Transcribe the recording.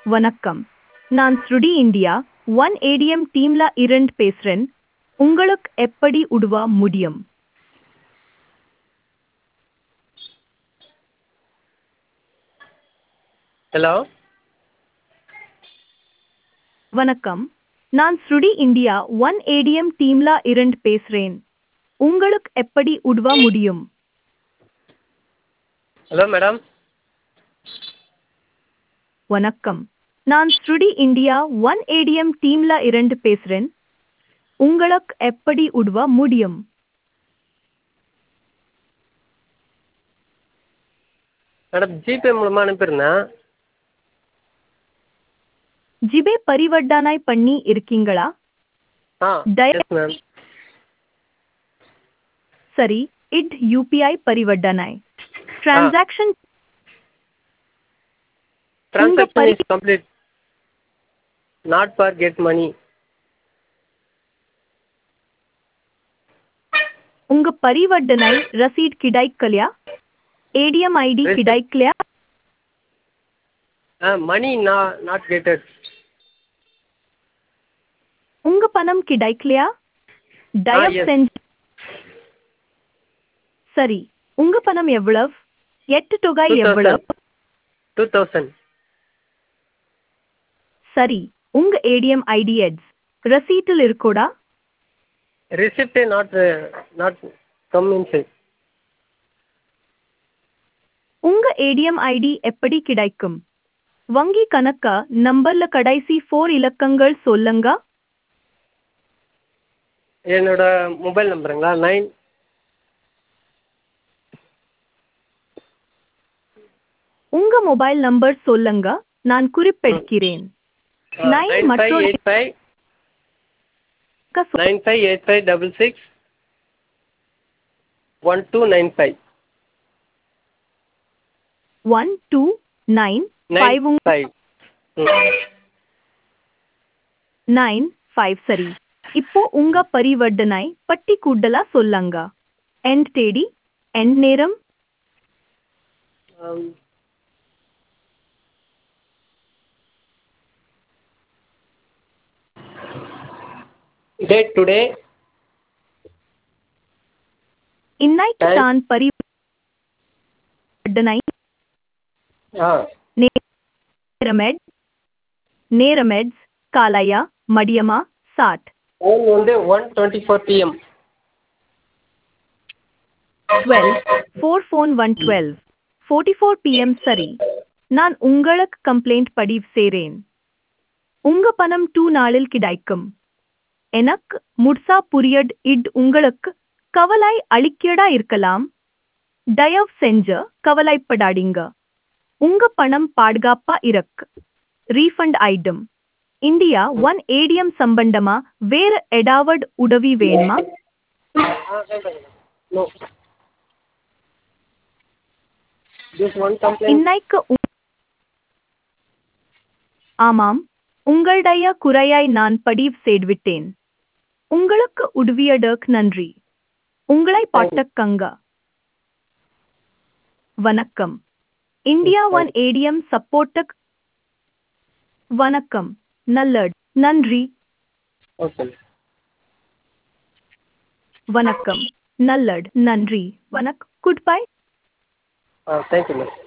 வணக்கம் நான் ஸ்ருடி இந்தியா ஒன் ஏடிஎம் டீம்ல இருந்து பேசுறேன் உங்களுக்கு எப்படி உதவ முடியும் ஹலோ வணக்கம் நான் ஸ்ருடி இந்தியா ஒன் ஏடிஎம் டீம்ல இருந்து பேசுறேன் உங்களுக்கு எப்படி உதவ முடியும் ஹலோ மேடம் வணக்கம் நான் ஸ்ருடி இந்தியா ஒன் ஏடிஎம் டீம்ல இருந்து பேசுறேன் உங்களுக்கு எப்படி உதவ முடியும் மேடம் ஜிபே மூலமாக அனுப்பியிருந்தேன் ஜிபே பரிவர்த்தனை பண்ணி இருக்கீங்களா ஆ டய- எஸ் மேம் சரி இட் யூபிஐ பரிவர்த்தனை டிரான்சாக்ஷன் ட்ரான்சாக்ஷன் பரி- is complete not for get money உங்க பரிவர்த்தனை ரசீட் கிடைக்கலையா ஏடிஎம் ஐடி Receipt. கிடைக்கலையா ஆ மணி நா நாட் கெட்டட் உங்க பணம் கிடைக்கலையா தயவு yes. செஞ்சு சரி உங்க பணம் எவ்வளவு எட்டு தொகை Two thousand. எவ்வளவு டூ தௌசண்ட் சரி உங்க ஏடிஎம் ஐடி எட்ஸ் ரசீட்டில் இருக்கோடா ரிசிப்டே நாட் நாட் கம் இன்சைட் உங்க ஏடிஎம் ஐடி எப்படி கிடைக்கும் வங்கி கணக்க நம்பர்ல கடைசி ஃபோர் இலக்கங்கள் சொல்லுங்க என்னோட மொபைல் நம்பருங்களா நைன் உங்க மொபைல் நம்பர் சொல்லுங்க நான் குறிப்பெடுக்கிறேன் Nine நைன் ஃபைவ் மற்றொரு- எயிட் ஃபைவ் க- சொ- nine five eight five double six one two nine five one two nine nine five உங்க ஃபைவ் நைன் ஃபைவ் சரி இப்போ உங்க பரிவர்த்தனை பட்டி கூடலா சொல்லுங்க எண்ட் தேதி எண்ட் நேரம் டேட் டுடே இன்னைக்கு Time. தான் பரிவர்த்தனை ஆ நேரமெட் நேரமெட்ஸ் காலையா மடியமா சாட் டைம் வந்து one twenty four PM twelve four phone one twelve forty four PM சரி நான் உங்களுக்கு கம்ப்ளைண்ட் பதிவு செய்றேன் உங்க பணம் டூ நாளில் கிடைக்கும் எனக்கு முட்சா புரியட் இட் உங்களுக்கு கவலை அளிக்கடா இருக்கலாம் தயவு செஞ்சு கவலைப்படாதீங்க உங்க பணம் பாதுகாப்பா இருக்கு refund item India one ATM சம்பந்தமா வேற ஏதாவது உதவி வேணுமா நோ திஸ் ஒன் கம்ப்ளைண்ட் இன்னைக்கு உ- ஆமாம் உங்களுடைய குறையாய் நான் பதிவு செய்துவிட்டேன் உங்களுக்கு உதவியதற்கு நன்றி உங்களை பாட்டக்கங்க வணக்கம் இந்தியா ஒன் ஏடிஎம் சப்போர்ட்டக் வணக்கம் நல்லட் நன்றி ஓகே வணக்கம் நல்லட் நன்றி வணக் குட் பை ஆ தேங்க்யூ மேம்